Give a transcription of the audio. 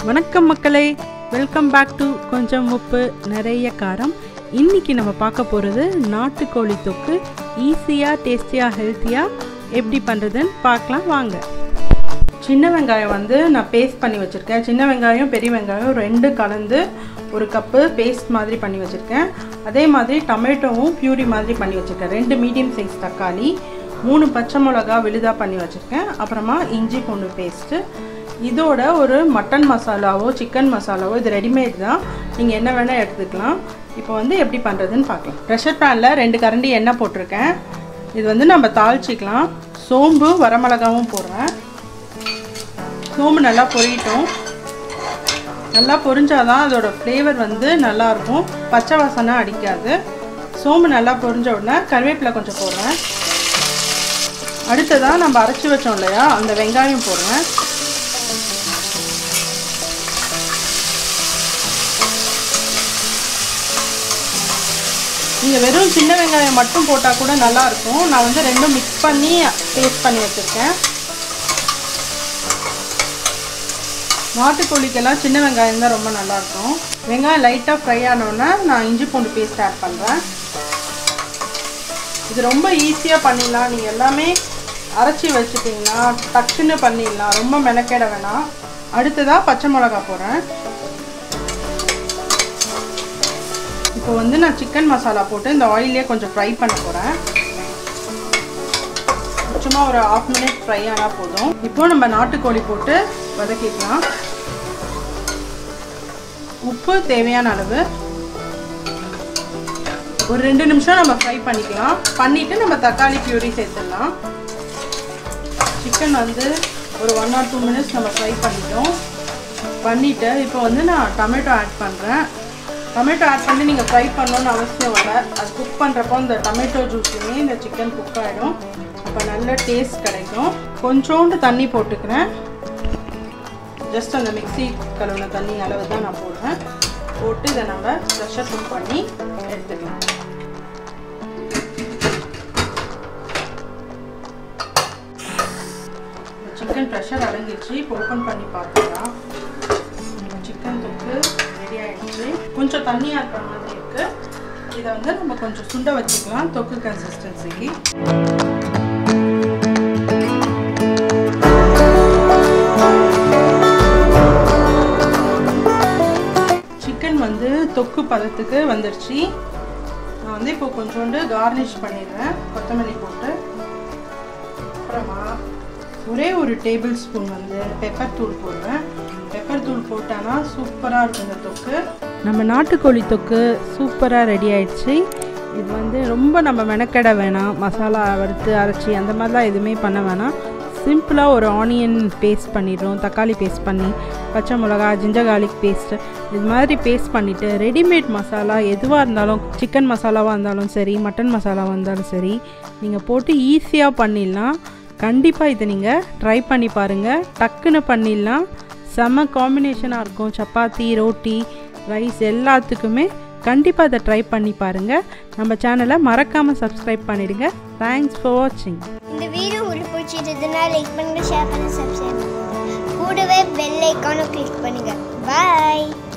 வணக்கம் மக்களே welcome back to கொஞ்சம் உப்பு நிறைய காரம் இன்னைக்கு நம்ம பார்க்க போகிறது நாட்டுக்கோழி தொக்கு ஈஸியாக டேஸ்டியாக ஹெல்த்தியாக எப்படி பண்ணுறதுன்னு பார்க்கலாம் வாங்க சின்ன வெங்காயம் வந்து நான் பேஸ்ட் பண்ணி வச்சுருக்கேன் சின்ன வெங்காயம் பெரிய வெங்காயம் ரெண்டு கலந்து ஒரு கப்பு பேஸ்ட் மாதிரி பண்ணி வச்சுருக்கேன் அதே மாதிரி டொமேட்டோவும் பியூரி மாதிரி பண்ணி வச்சுருக்கேன் ரெண்டு மீடியம் சைஸ் தக்காளி மூணு பச்சை மிளகா விழுதாக பண்ணி வச்சுருக்கேன் அப்புறமா இஞ்சி பூண்டு பேஸ்ட்டு இதோட ஒரு மட்டன் மசாலாவோ சிக்கன் மசாலாவோ இது ரெடிமேட் தான் நீங்கள் என்ன வேணால் எடுத்துக்கலாம் இப்போ வந்து எப்படி பண்ணுறதுன்னு பார்க்கலாம் ப்ரெஷர் பேனில் ரெண்டு கரண்டி எண்ணெய் போட்டிருக்கேன் இது வந்து நம்ம தாளிச்சிக்கலாம் சோம்பு வரமிளகாவும் போடுறேன் சோம்பு நல்லா பொரியட்டும் நல்லா பொரிஞ்சாதான் அதோட ஃப்ளேவர் வந்து நல்லாயிருக்கும் பச்சை வாசனை அடிக்காது சோம்பு நல்லா பொரிஞ்ச உடனே கருவேப்பிலை கொஞ்சம் போடுறேன் அடுத்ததாக நம்ம அரைச்சி வச்சோம் இல்லையா அந்த வெங்காயம் போடுறேன் நீங்கள் வெறும் சின்ன வெங்காயம் மட்டும் போட்டால் கூட நல்லாயிருக்கும் நான் வந்து ரெண்டும் மிக்ஸ் பண்ணி பேஸ்ட் பண்ணி வச்சுருக்கேன் நாட்டுக்கோழிக்கெல்லாம் சின்ன வெங்காயம் தான் ரொம்ப நல்லாயிருக்கும் வெங்காயம் லைட்டாக ஃப்ரை ஆனோடனே நான் இஞ்சி பூண்டு பேஸ்ட் ஆட் பண்ணுறேன் இது ரொம்ப ஈஸியாக பண்ணிடலாம் நீங்கள் எல்லாமே அரைச்சி வச்சுட்டிங்கன்னா டக்குன்னு பண்ணிடலாம் ரொம்ப மெனக்கெட வேணாம் அடுத்ததாக பச்சை மிளகா போடுறேன் இப்போ வந்து நான் சிக்கன் மசாலா போட்டு இந்த ஆயிலே கொஞ்சம் ஃப்ரை பண்ண போகிறேன் சும்மா ஒரு ஆஃப் மினிட் ஃப்ரை ஆனால் போதும் இப்போ நம்ம நாட்டுக்கோழி போட்டு வதக்கிக்கலாம் உப்பு தேவையான அளவு ஒரு ரெண்டு நிமிஷம் நம்ம ஃப்ரை பண்ணிக்கலாம் பண்ணிவிட்டு நம்ம தக்காளி பியூரி சேர்த்துடலாம் சிக்கன் வந்து ஒரு ஒன் ஆர் டூ மினிட்ஸ் நம்ம ஃப்ரை பண்ணிட்டோம் பண்ணிவிட்டு இப்போ வந்து நான் டொமேட்டோ ஆட் பண்ணுறேன் டொமேட்டோ ஆட் பண்ணி நீங்கள் ஃப்ரை பண்ணணுன்னு அவசியம் இல்லை அது குக் பண்ணுறப்போ இந்த டொமேட்டோ ஜூஸ்லேயுமே இந்த சிக்கன் குக் ஆகிடும் அப்போ நல்ல டேஸ்ட் கிடைக்கும் கொஞ்சோண்டு தண்ணி போட்டுக்கிறேன் ஜஸ்ட் அந்த மிக்சி கழுவின தண்ணி அளவு தான் நான் போடுறேன் போட்டு இதை நம்ம ப்ரெஷர் குக் பண்ணி எடுத்துக்கலாம் சிக்கன் ப்ரெஷர் அடங்கிடுச்சு இப்போ ஓப்பன் பண்ணி பார்த்துக்கலாம் சிக்கன் தொக்கு ரெடி ஆகிடுச்சு கொஞ்சம் தண்ணி இருக்கிற மாதிரி இருக்குது இதை வந்து நம்ம கொஞ்சம் சுண்ட வச்சுக்கலாம் தொக்கு கன்சிஸ்டன்சிக்கு சிக்கன் வந்து தொக்கு பதத்துக்கு வந்துடுச்சு நான் வந்து இப்போ கொஞ்சோண்டு கார்னிஷ் பண்ணிடுறேன் கொத்தமல்லி போட்டு அப்புறமா ஒரே ஒரு டேபிள் ஸ்பூன் வந்து பெப்பர் தூள் போடுவேன் பெப்பர் தூள் போட்டானா சூப்பராக இருக்கும் இந்த தொக்கு நம்ம நாட்டுக்கோழி தொக்கு சூப்பராக ரெடி ஆயிடுச்சு இது வந்து ரொம்ப நம்ம மெனக்கெட வேணாம் மசாலா வறுத்து அரைச்சி அந்த மாதிரிலாம் எதுவுமே பண்ண வேணாம் சிம்பிளாக ஒரு ஆனியன் பேஸ்ட் பண்ணிடுறோம் தக்காளி பேஸ்ட் பண்ணி பச்சை மிளகா ஜிஞ்சர் கார்லிக் பேஸ்ட்டு இது மாதிரி பேஸ்ட் பண்ணிவிட்டு ரெடிமேட் மசாலா எதுவாக இருந்தாலும் சிக்கன் மசாலாவாக இருந்தாலும் சரி மட்டன் மசாலாவாக இருந்தாலும் சரி நீங்கள் போட்டு ஈஸியாக பண்ணிடலாம் கண்டிப்பாக இதை நீங்கள் ட்ரை பண்ணி பாருங்கள் டக்குன்னு பண்ணிடலாம் செம்ம காம்பினேஷனாக இருக்கும் சப்பாத்தி ரோட்டி ரைஸ் எல்லாத்துக்குமே கண்டிப்பாக இதை ட்ரை பண்ணி பாருங்கள் நம்ம சேனலை மறக்காமல் சப்ஸ்கிரைப் பண்ணிவிடுங்க தேங்க்ஸ் ஃபார் வாட்சிங் இந்த வீடியோ உங்களுக்கு பிடிச்சிருந்ததுன்னா லைக் பண்ணுங்க ஷேர் பண்ணுங்க சப்ஸ்கிரைப் பண்ணுங்க கூடவே பெல் ஐக்கானும் கிளிக் பண்ணுங்க பாய்